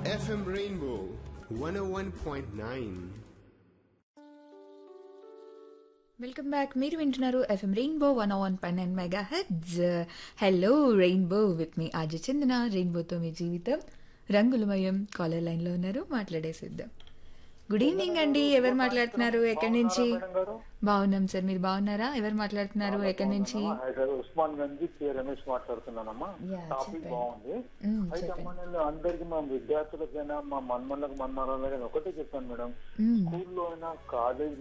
FM Rainbow 101.9. Welcome back మీరు వింటున్నారు FM rainbow one one point nine mega hits hello rainbow with me RJ Chandana రెయిన్బోతో మీ జీవితం రంగులమయం కాలర్ లైన్లో ఉన్నారు మాట్లాడేసిద్దాం గుడ్ ఈవినింగ్ అండి ఎవరు మాట్లాడుతున్నారు ఎక్కడి నుంచి మేడం గారు బాగున్నాం సార్ మీరు బాగున్నారా ఎవరు మాట్లాడుతున్నారు ఎక్కడి నుంచి హైదరాబాద్ ఉస్మాన్ గంజ్ కే రమేష్ మాట్లాడుతున్నానమ్మా Yeah, టాపిక్ చెప్పండి. బాగుంది మ్మ్, అయితే చెప్పండి. అమ్మా నేను అందరికి మా విద్యార్థులకైనా మా మన్మన్లకు మన్మరాలకైనా ఒకటే చెప్తాను మేడం మ్మ్. స్కూల్లో అయినా కాలేజ్